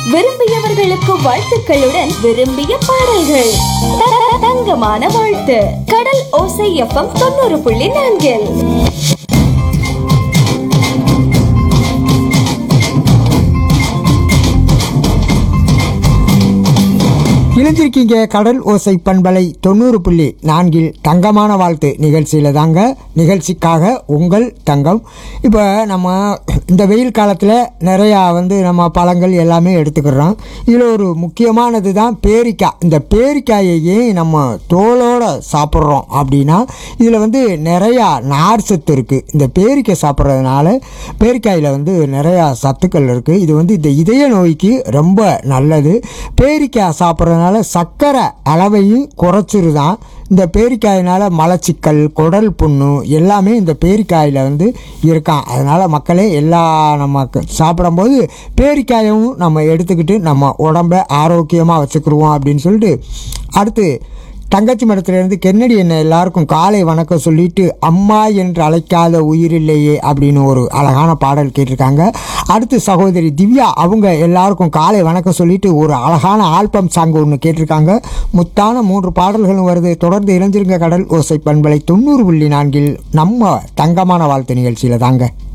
விரும்பியவர்களுக்கு வாழ்த்துக்களுடன் விரும்பிய பாடல்கள் த- த- தங்கமான வாழ்த்து கடல் ஓசை எஃப்எம் தொண்ணூறு புள்ளி நான்கில் இணைஞ்சிருக்கீங்க கடல் ஓசை பண்பலை தொண்ணூறு புள்ளி நான்கில் தங்கமான வாழ்த்து நிகழ்ச்சியில் தாங்க நிகழ்ச்சிக்காக உங்கள் தங்கம் இப்போ நம்ம இந்த வெயில் காலத்தில் நிறையா வந்து நம்ம பழங்கள் எல்லாமே எடுத்துக்கிறோம் இதில் ஒரு முக்கியமானது தான் பேரிக்காய் இந்த பேரிக்காயையே நம்ம தோலோட சாப்பிட்றோம் அப்படின்னா இதில் வந்து நிறையா நார் சத்து இருக்குது இந்த பேரிக்காய் சாப்பிட்றதுனால பேரிக்காயில் வந்து நிறையா சத்துக்கள் இருக்குது இது வந்து இந்த இதய நோய்க்கு ரொம்ப நல்லது பேரிக்காய் சாப்பிட்றதுனால சர்க்கரை அளவையும் குறைச்சிருதான் இந்த பேரிக்காயினால் மலச்சிக்கல் குடல் புண்ணு எல்லாமே இந்த பேரிக்காயில் வந்து இருக்கான் அதனால் மக்களே எல்லா நம்ம க- சாப்பிடும்போது பேரிக்காயும் நம்ம எடுத்துக்கிட்டு நம்ம உடம்ப ஆரோக்கியமாக வச்சுக்கிருவோம் அப்படின்னு சொல்லிட்டு அடுத்து தங்கச்சி மடத்துலேருந்து கென்னடி என்ன எல்லாருக்கும் காலை வணக்கம் சொல்லிட்டு அம்மா என்று அழைக்காத உயிரில்லையே அப்படின்னு ஒரு அழகான பாடல் கேட்டிருக்காங்க அடுத்து சகோதரி திவ்யா அவங்க எல்லாருக்கும் காலை வணக்கம் சொல்லிட்டு ஒரு அழகான ஆல்பம் சாங் ஒன்று கேட்டிருக்காங்க முத்தான மூன்று பாடல்களும் வருது தொடர்ந்து இளைஞருங்க கடல் ஓசை பண்பலை தொண்ணூறு புள்ளி நான்கில் நம்ம தங்கமான வாழ்த்து நிகழ்ச்சியில் தாங்க